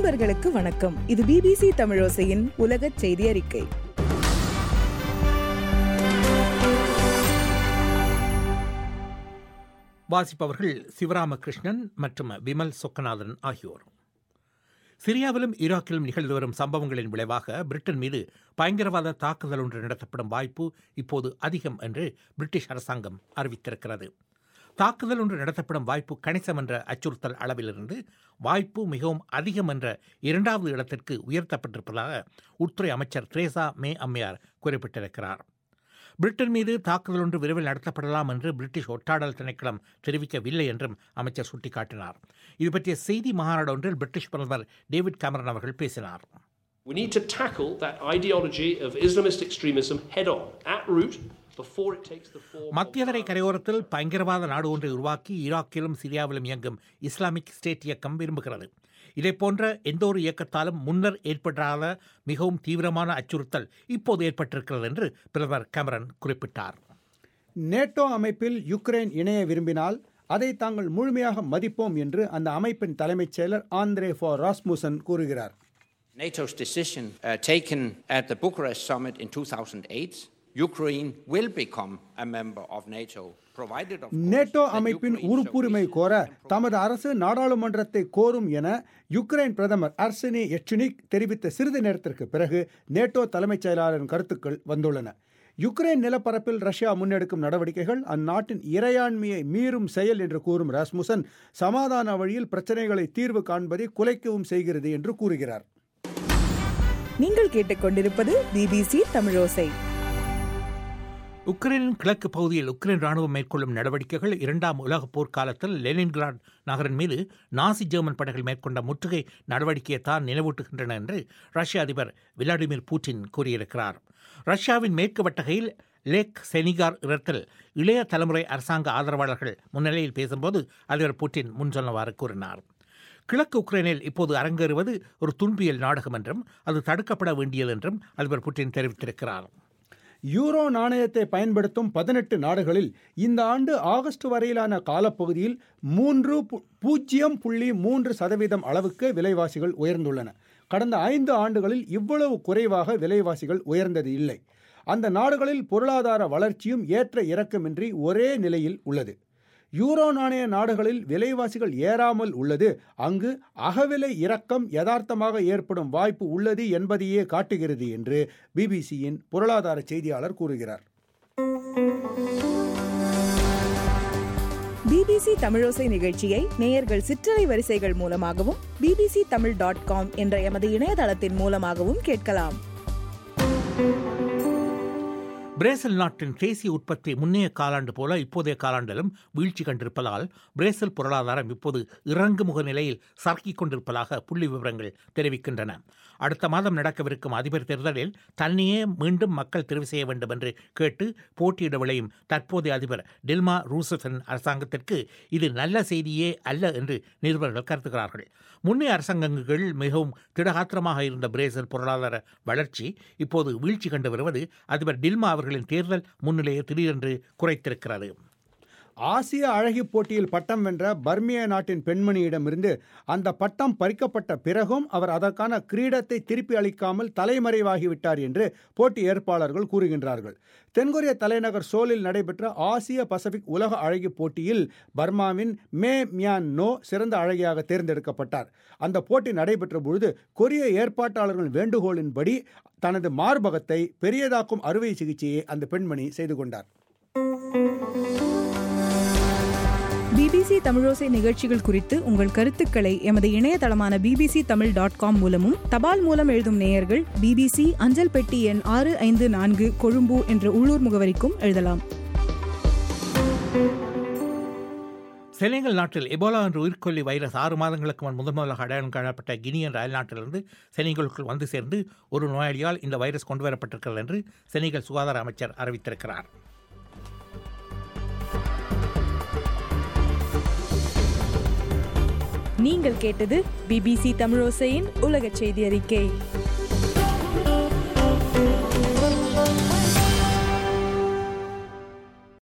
அன்பர்களுக்கு வணக்கம் இது பிபிசி தமிழோசையின் உலக செய்தி அறிக்கை வாசிப்பவர்கள் சிவராமகிருஷ்ணன் மற்றும் விமல் சொக்கநாதன் ஆகியோர் சிரியாவிலும் ஈராக்கிலும் நிகழ்ந்து வரும் சம்பவங்களின் விளைவாக பிரிட்டன் மீது பயங்கரவாத தாக்குதல் ஒன்று நடத்தப்படும் வாய்ப்பு இப்போது அதிகம் என்று பிரிட்டிஷ் அரசாங்கம் அறிவித்திருக்கிறது தாக்குதல் ஒன்று நடத்தப்படும் வாய்ப்பு கணிசம் என்ற அச்சுறுத்தல் அளவிலிருந்து வாய்ப்பு மிகவும் அதிகம் என்ற இரண்டாவது இடத்திற்கு உயர்த்தப்பட்டிருப்பதாக உள்துறை அமைச்சர் திரேசா மே அம்மையார் குறிப்பிட்டிருக்கிறார் பிரிட்டன் மீது தாக்குதல் ஒன்று விரைவில் நடத்தப்படலாம் என்று பிரிட்டிஷ் ஒட்டாடல் திணைக்களம் தெரிவிக்கவில்லை என்றும் அமைச்சர் சுட்டிக்காட்டினார் இது பற்றிய செய்தி மாநாடு ஒன்றில் பிரிட்டிஷ் பிரதமர் டேவிட் கேமரன் அவர்கள் பேசினார் We need to tackle that ideology of Islamist extremism head on, at root, before it takes the form. of மத்தியதரை கரையோரத்தில் பயங்கரவாத நாடு ஒன்றை உருவாக்கி ஈராக்கிலும் சிரியாவிலும் இயங்கும் இஸ்லாமிக் ஸ்டேட் இயக்கம் விரும்புகிறது இதைப்போன்ற எந்த ஒரு இயக்கத்தாலும் முன்னர் ஏற்படாத மிகவும் தீவிரமான அச்சுறுத்தல் இப்போது ஏற்பட்டிருக்கிறது என்று பிரதமர் கேமரன் குறிப்பிட்டார் நேட்டோ அமைப்பில் யுக்ரைன் இணைய விரும்பினால் அதை தாங்கள் முழுமையாக மதிப்போம் என்று அந்த அமைப்பின் தலைமைச் செயலர் ஆந்திரே ஃபார் ராஸ்முசன் கூறுகிறார் NATO's decision uh, taken at the Bucharest summit in 2008, Ukraine will become a member of NATO, provided of course, NATO that அமைப்பின் Ukraine உறுப்புரிமை so கோர wishes and தமது அரசு நாடாளுமன்றத்தை கோரும் என யுக்ரைன் பிரதமர் அர்சனி எச்சுனிக் தெரிவித்த சிறிது நேரத்திற்கு பிறகு நேட்டோ தலைமைச் செயலாளரின் கருத்துக்கள் வந்துள்ளன யுக்ரைன் நிலப்பரப்பில் ரஷ்யா முன்னெடுக்கும் நடவடிக்கைகள் அந்நாட்டின் இறையாண்மையை மீறும் செயல் என்று கூறும் ராஸ்முசன் சமாதான வழியில் பிரச்சனைகளை தீர்வு காண்பதை குலைக்கவும் செய்கிறது என்று கூறுகிறார் நீங்கள் கேட்டுக்கொண்டிருப்பது பிபிசி தமிழோசை உக்ரைனின் கிழக்கு பகுதியில் உக்ரைன் ராணுவம் மேற்கொள்ளும் நடவடிக்கைகள் இரண்டாம் உலகப் போர்க்காலத்தில் லெனின்கிராட் நகரின் மீது நாசி ஜெர்மன் படைகள் மேற்கொண்ட முற்றுகை நடவடிக்கையை தான் நினைவூட்டுகின்றன என்று ரஷ்ய அதிபர் விளாடிமிர் புட்டின் கூறியிருக்கிறார் ரஷ்யாவின் மேற்கு வட்டகையில் லேக் செனிகார் இடத்தில் இளைய தலைமுறை அரசாங்க ஆதரவாளர்கள் முன்னிலையில் பேசும்போது அதிபர் புட்டின் முன் சொன்னவாறு கூறினார் கிழக்கு உக்ரைனில் இப்போது அரங்கேறுவது ஒரு துன்பியல் நாடகம் என்றும் அது தடுக்கப்பட வேண்டியது என்றும் அதிபர் புட்டின் தெரிவித்திருக்கிறார் யூரோ நாணயத்தை பயன்படுத்தும் பதினெட்டு நாடுகளில் இந்த ஆண்டு ஆகஸ்ட் வரையிலான காலப்பகுதியில் மூன்று பு- பூஜ்ஜியம் புள்ளி மூன்று சதவீதம் அளவுக்கு விலைவாசிகள் உயர்ந்துள்ளன கடந்த ஐந்து ஆண்டுகளில் இவ்வளவு குறைவாக விலைவாசிகள் உயர்ந்தது இல்லை அந்த நாடுகளில் பொருளாதார வளர்ச்சியும் ஏற்ற இறக்கமின்றி ஒரே நிலையில் உள்ளது யூரோ நாணய நாடுகளில் விலைவாசிகள் ஏறாமல் உள்ளது அங்கு அகவிலை இறக்கம் யதார்த்தமாக ஏற்படும் வாய்ப்பு உள்ளது என்பதையே காட்டுகிறது என்று பிபிசியின் பொருளாதார செய்தியாளர் கூறுகிறார் பிபிசி தமிழோசை நிகழ்ச்சியை நேயர்கள் சிற்றலை வரிசைகள் மூலமாகவும் பிபிசி தமிழ் டாட் காம் என்ற எமது இணையதளத்தின் மூலமாகவும் கேட்கலாம் பிரேசில் நாட்டின் தேசிய உற்பத்தி முன்னைய காலாண்டு போல இப்போதைய காலாண்டிலும் வீழ்ச்சி கண்டிருப்பதால் பிரேசில் பொருளாதாரம் இப்போது இறங்குமுக நிலையில் சறுக்கிக் கொண்டிருப்பதாக புள்ளி விவரங்கள் தெரிவிக்கின்றன அடுத்த மாதம் நடக்கவிருக்கும் அதிபர் தேர்தலில் தன்னையே மீண்டும் மக்கள் தெரிவு செய்ய வேண்டும் என்று கேட்டு போட்டியிட விளையும் தற்போதைய அதிபர் டில்மா ரூசஃபின் அரசாங்கத்திற்கு இது நல்ல செய்தியே அல்ல என்று நிருபர்கள் கருதுகிறார்கள் முன்னைய அரசாங்கங்கள் மிகவும் திடகாத்திரமாக இருந்த பிரேசில் பொருளாதார வளர்ச்சி இப்போது வீழ்ச்சி கண்டு வருவது அதிபர் டில்மா அவர்களின் தேர்தல் முன்னிலையை திடீரென்று குறைத்திருக்கிறது ஆசிய அழகி போட்டியில் பட்டம் வென்ற பர்மிய நாட்டின் பெண்மணியிடமிருந்து அந்த பட்டம் பறிக்கப்பட்ட பிறகும் அவர் அதற்கான கிரீடத்தை திருப்பி அளிக்காமல் தலைமறைவாகிவிட்டார் என்று போட்டி ஏற்பாளர்கள் கூறுகின்றார்கள் தென்கொரிய தலைநகர் சோலில் நடைபெற்ற ஆசிய பசிபிக் உலக அழகி போட்டியில் பர்மாவின் மே மியான் நோ சிறந்த அழகியாக தேர்ந்தெடுக்கப்பட்டார் அந்த போட்டி நடைபெற்ற பொழுது கொரிய ஏற்பாட்டாளர்கள் வேண்டுகோளின்படி தனது மார்பகத்தை பெரியதாக்கும் அறுவை சிகிச்சையை அந்த பெண்மணி செய்து கொண்டார் பிபிசி தமிழோசை நிகழ்ச்சிகள் குறித்து உங்கள் கருத்துக்களை எமது இணையதளமான பிபிசி தமிழ் டாட் காம் மூலமும் தபால் மூலம் எழுதும் நேயர்கள் பிபிசி அஞ்சல் பெட்டி எண் ஆறு ஐந்து நான்கு கொழும்பு என்ற உள்ளூர் முகவரிக்கும் எழுதலாம் செனகல் நாட்டில் எபோலா என்ற உயிர்கொல்லி வைரஸ் ஆறு மாதங்களுக்கு முன் முதன் முதலாக அடையாளம் காணப்பட்ட கினி என்ற அயல்நாட்டிலிருந்து செனகலுக்குள் வந்து சேர்ந்து ஒரு நோயாளியால் இந்த வைரஸ் கொண்டு வரப்பட்டிருக்கிறது என்று செனகல் சுகாதார அமைச்சர் அறிவித்திருக்கிறார் நீங்கள் கேட்டது பிபிசி தமிழோசையின் உலக செய்தி அறிக்கை